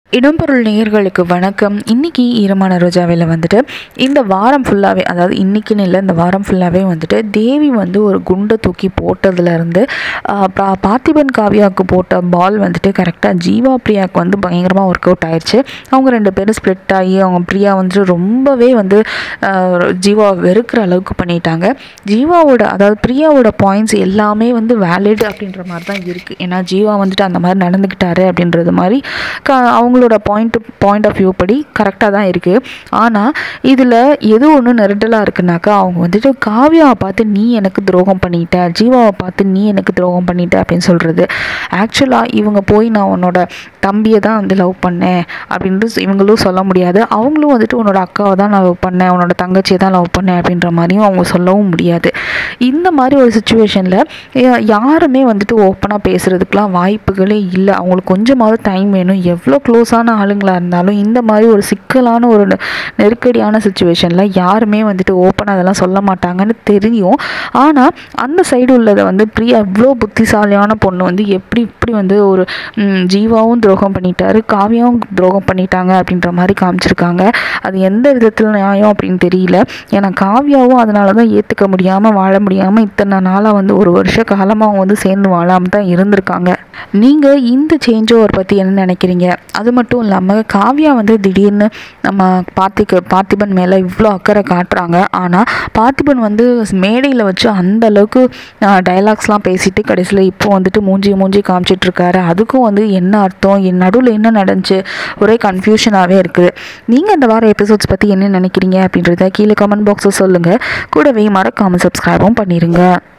இடம்பொருள் நேயர்களுக்கு வணக்கம் இன்னைக்கு ஈரமான ரோஜாவில் வந்துட்டு இந்த வாரம் ஃபுல்லாகவே அதாவது இன்னைக்குன்னு இல்லை இந்த வாரம் ஃபுல்லாகவே வந்துட்டு தேவி வந்து ஒரு குண்டை தூக்கி போட்டதுலேருந்து பார்த்திபன் காவியாவுக்கு போட்ட பால் வந்துட்டு கரெக்டாக ஜீவா பிரியாவுக்கு வந்து பயங்கரமாக ஒர்க் அவுட் ஆயிடுச்சு அவங்க ரெண்டு பேரும் ஸ்ப்ளிட் ஆகி அவங்க பிரியா வந்துட்டு ரொம்பவே வந்து ஆஹ், ஜீவாவை வெறுக்கிற அளவுக்கு பண்ணிட்டாங்க ஜீவாவோட அதாவது பிரியாவோட பாயிண்ட்ஸ் எல்லாமே வந்து வேலிட் அப்படின்ற மாதிரி தான் இருக்குது ஏன்னா ஜீவா வந்துட்டு அந்த மாதிரி நடந்துக்கிட்டாரு அப்படின்றது மாதிரி க அவங்களோட பாயிண்ட் பாயிண்ட் ஆஃப் வியூ படி கரெக்டாக தான் இருக்குது ஆனால் இதில் எது ஒன்று நெருடலாக இருக்குனாக்கா அவங்க வந்துட்டு காவியாவை பார்த்து நீ எனக்கு துரோகம் பண்ணிட்ட ஜீவாவை பார்த்து நீ எனக்கு துரோகம் பண்ணிட்ட அப்படின்னு சொல்கிறது ஆக்சுவலாக இவங்க போய் நான் உன்னோட தம்பியை தான் வந்து லவ் பண்ணேன் அப்படின்ட்டு சொ- இவங்களும் சொல்ல முடியாது அவங்களும் வந்துட்டு உன்னோட அக்காவை தான் நான் லவ் பண்ணேன் உன்னோட தங்கச்சியை தான் லவ் பண்ணேன் அப்படின்ற மாதிரியும் அவங்க சொல்லவும் முடியாது இந்த மாதிரி ஒரு சுச்சுவேஷனில் யாருமே வந்துட்டு ஓப்பனாக பேசுகிறதுக்கெலாம் வாய்ப்புகளே இல்லை அவங்களுக்கு கொஞ்சமாவது டைம் வேணும் எவ்வளோ க்ளோஸான ஆளுங்களாக இருந்தாலும் இந்த மாதிரி ஒரு சிக்கலான ஒரு நெ- நெருக்கடியான சுச்சுவேஷனில் யாருமே வந்துட்டு ஓப்பனாக அதெல்லாம் சொல்ல மாட்டாங்கன்னு தெரியும் ஆனால் அந்த சைடு உள்ளதை வந்து பிரியா இவ்வளோ புத்திசாலியான பொண்ணு வந்து எப்படி இப்படி வந்து ஒரு ம், ஜீவாவும் துரோகம் பண்ணிட்டாரு காவியாவும் துரோகம் பண்ணிட்டாங்க அப்படின்ற மாதிரி காமிச்சிருக்காங்க அது எந்த விதத்தில் நியாயம் அப்படின்னு தெரியல ஏன்னா காவியாவும் அதனால தான் ஏற்றுக்க முடியாமல் வாழ முடியாமல் இத்தனை நாளாக வந்து ஒரு வருஷ காலமாக அவங்க வந்து சேர்ந்து வாழாமல் தான் இருந்திருக்காங்க நீங்கள் இந்த சேஞ்ச் ஓவர் பற்றி என்ன நினைக்கிறீங்க அது மட்டும் இல்லாமல் காவியா வந்து திடீர்னு நம்ம பார்த்திக பார்த்திபன் மேலே இவ்வளோ அக்கறை காட்டுறாங்க ஆனால் பார்த்திபன் வந்து மேடையில் வச்சு அந்த அளவுக்கு டைலாக்ஸ்லாம் பேசிட்டு கடைசியில் இப்போ வந்துட்டு மூஞ்சி மூஞ்சி காமிச்சிட்டு இருக்காரு அதுக்கும் வந்து என்ன அர்த்தம் என் நடுவில் என்ன நடந்துச்சு ஒரே கன்ஃபியூஷனாகவே இருக்குது நீங்கள் இந்த வார எபிசோட்ஸ் பற்றி என்ன நினைக்கிறீங்க அப்படின்றத கீழே கமெண்ட் பாக்ஸில் சொல்லுங்கள் கூடவே மறக்காமல் சப்ஸ்கிரைபும் பண்ணிடுங்க